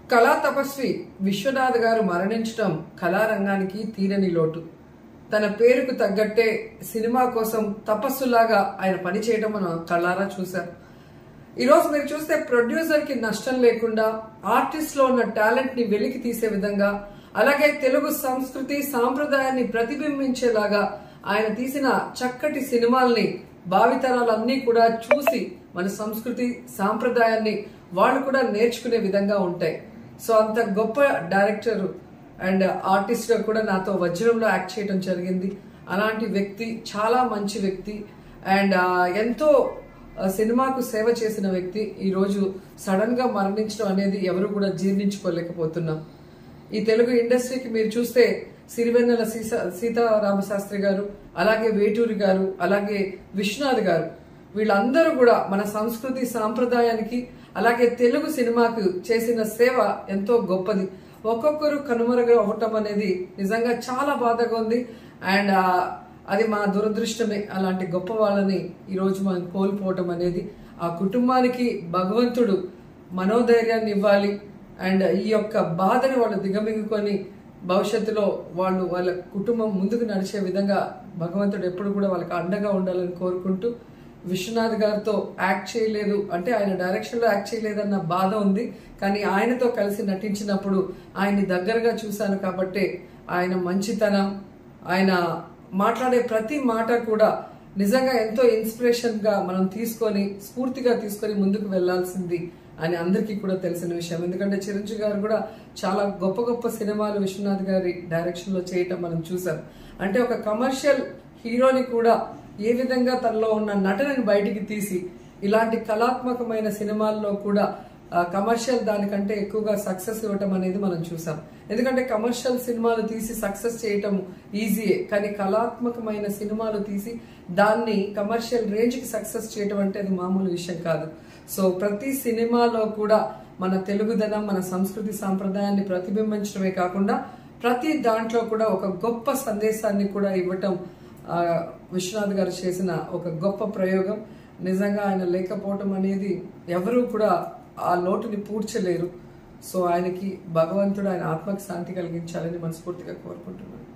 కళా తపస్వి విశ్వనాథ్ గారు మరణించడం కళారంగానికి తీరని లోటు తన పేరుకు తగ్గట్టే సినిమా కోసం తపస్సులాగా ఆయన పనిచేయడం మనం కళ్ళారా చూశాం ఈరోజు మీరు చూస్తే ప్రొడ్యూసర్ కి నష్టం లేకుండా ఆర్టిస్ట్ లో ఉన్న టాలెంట్ ని వెలికి తీసే విధంగా అలాగే తెలుగు సంస్కృతి సాంప్రదాయాన్ని ప్రతిబింబించేలాగా ఆయన తీసిన చక్కటి సినిమాల్ని భావితరాలన్నీ కూడా చూసి మన సంస్కృతి సాంప్రదాయాన్ని వాళ్ళు కూడా నేర్చుకునే విధంగా ఉంటాయి సో అంత గొప్ప డైరెక్టర్ అండ్ ఆర్టిస్ట్ గా కూడా నాతో వజ్రంలో యాక్ట్ చేయడం జరిగింది అలాంటి వ్యక్తి చాలా మంచి వ్యక్తి అండ్ ఎంతో ఆ, సినిమాకు సేవ చేసిన వ్యక్తి ఈ రోజు సడన్ గా మరణించడం అనేది ఎవరు కూడా జీర్ణించుకోలేకపోతున్నాం ఈ తెలుగు ఇండస్ట్రీకి మీరు చూస్తే సిరివెన్నెల సీసా సీతారామశాస్త్రి గారు అలాగే వేటూరి గారు అలాగే విశ్వనాథ్ గారు వీళ్ళందరూ కూడా మన సంస్కృతి సాంప్రదాయానికి అలాగే తెలుగు సినిమాకు చేసిన సేవ ఎంతో గొప్పది ఒక్కొక్కరు కనుమరుగు అవ్వటం అనేది నిజంగా చాలా బాధగా ఉంది అండ్ ఆ, అది మా దురదృష్టమే అలాంటి గొప్ప వాళ్ళని ఈ రోజు మనం కోల్పోవటం అనేది ఆ కుటుంబానికి భగవంతుడు మనోధైర్యాన్ని ఇవ్వాలి అండ్ ఈ యొక్క బాధని వాళ్ళు దిగమింగుకొని భవిష్యత్తులో వాళ్ళు వాళ్ళ కుటుంబం ముందుకు నడిచే విధంగా భగవంతుడు ఎప్పుడు కూడా వాళ్ళకి అండగా ఉండాలని కోరుకుంటూ విశ్వనాథ్ గారితో యాక్ట్ చేయలేదు అంటే ఆయన డైరెక్షన్ లో యాక్ట్ చేయలేదన్న బాధ ఉంది కానీ ఆయనతో కలిసి నటించినప్పుడు ఆయన్ని దగ్గరగా చూశాను కాబట్టి ఆయన మంచితనం ఆయన మాట్లాడే ప్రతి మాట కూడా నిజంగా ఎంతో ఇన్స్పిరేషన్ గా మనం తీసుకొని స్ఫూర్తిగా తీసుకొని ముందుకు వెళ్లాల్సింది అని అందరికీ కూడా తెలిసిన విషయం ఎందుకంటే చిరంజీవి గారు కూడా చాలా గొప్ప గొప్ప సినిమాలు విశ్వనాథ్ గారి డైరెక్షన్ లో చేయటం మనం చూసాం అంటే ఒక కమర్షియల్ హీరోని కూడా ఏ విధంగా తనలో ఉన్న నటనని బయటికి తీసి ఇలాంటి కళాత్మకమైన సినిమాల్లో కూడా కమర్షియల్ దానికంటే ఎక్కువగా సక్సెస్ ఇవ్వటం అనేది మనం చూసాం ఎందుకంటే కమర్షియల్ సినిమాలు తీసి సక్సెస్ చేయటం ఈజీయే కానీ కళాత్మకమైన సినిమాలు తీసి దాన్ని కమర్షియల్ రేంజ్ కి సక్సెస్ చేయటం అంటే అది మామూలు విషయం కాదు సో ప్రతి సినిమాలో కూడా మన తెలుగుదనం మన సంస్కృతి సాంప్రదాయాన్ని ప్రతిబింబించడమే కాకుండా ప్రతి దాంట్లో కూడా ఒక గొప్ప సందేశాన్ని కూడా ఇవ్వటం ఆ, విశ్వనాథ్ గారు చేసిన ఒక గొప్ప ప్రయోగం నిజంగా ఆయన లేకపోవటం అనేది ఎవరూ కూడా ఆ లోటుని పూడ్చలేరు సో ఆయనకి భగవంతుడు ఆయన ఆత్మకి శాంతి కలిగించాలని మనస్ఫూర్తిగా కోరుకుంటున్నాను